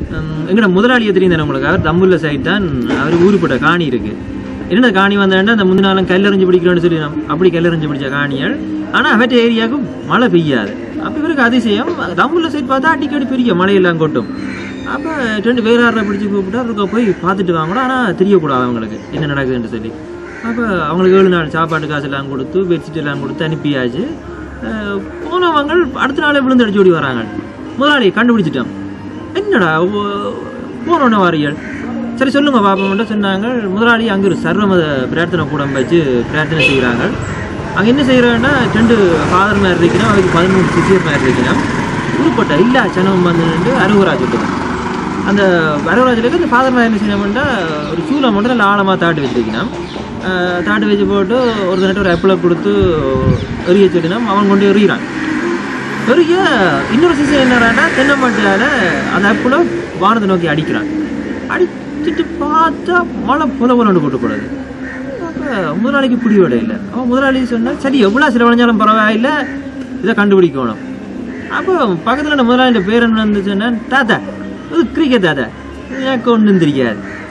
எங்கட முதலாளியை தெரியும் தானே உங்களுக்கு அவர் தம்புள்ள சைட் தான் அவர் ஊருப்பட்ட காணி இருக்கு என்ன காணி வந்தாண்டா அந்த முந்தின நாளும் கல்லறிஞ்சு பிடிக்கிறோன்னு சொல்லி நம்ம அப்படி கல்லறிஞ்சு பிடிச்ச காணிகள் ஆனால் அவற்ற ஏரியாவுக்கு மழை பெய்யாது அப்போ இவருக்கு அதிசயம் தம்புள்ள சைட் பார்த்தா அடிக்கடி பெரிய மழையெல்லாம் கொட்டும் அப்போ ரெண்டு வேற யாரை பிடிச்சி கூப்பிட்டா அவருக்கு போய் பார்த்துட்டு வாங்கணும் ஆனால் தெரியக்கூடாது அவங்களுக்கு என்ன நடக்குதுன்னு சொல்லி அப்போ அவங்களுக்கு ஏழு நாள் சாப்பாட்டு காசு எல்லாம் கொடுத்து பெட்ஷீட் எல்லாம் கொடுத்து அனுப்பியாச்சு அஹ் போனவங்க அடுத்த நாளே விழுந்து அடிச்சு ஓடி வராங்க முதலாளி கண்டுபிடிச்சிட்டோம் என்னடா ஓ- போனோன்னு வாரியல் சரி சொல்லுங்க பாப்போம்ட்டு சொன்னாங்க முதலாளி அங்கே ஒரு சர்வமத பிரார்த்தனை கூடம் வச்சு பிரார்த்தனை செய்கிறாங்க அங்கே என்ன செய்கிறாங்கன்னா ரெண்டு ஃபாதர் மாதிரி இருக்கணும் அவருக்கு பதிமூணு சிசியர் மாதிரி இருக்கணும் உருப்பட்ட இல்லா சனம் வந்து அருவரா சொல்லுவேன் அந்த வரவராஜலுக்கு இந்த ஃபாதர் என்ன செய்யணும்னா ஒரு சூளை மட்டும் நல்ல ஆழமாக தாட்டி வச்சுருக்கணும் தாட்டி வச்சு போட்டு ஒரு தடவை ஒரு ஆப்பிளை கொடுத்து எறிய சொல்லினா அவன் கொண்டு எறிகிறான் எறிய இன்னொரு சிசை என்னடான்னா தென்னமட்டையால் அந்த ஆப்பிளை வானத்தை நோக்கி அடிக்கிறான் அடிச்சிட்டு பார்த்தா மழை புல புலண்டு போட்டு போடுது அப்போ முதலாளிக்கு பிடிவோட இல்லை அவன் முதலாளி சொன்னா சரி எவ்வளோ செலவழிஞ்சாலும் பரவாயில்லை இதை கண்டுபிடிக்கணும் அப்போ பக்கத்தில் முதலாளியோட பேர் என்ன இருந்துச்சுன்னா தாத்தா இது கிரிக்கெட் தாத்தா எனக்கு ஒன்றும் தெரியாது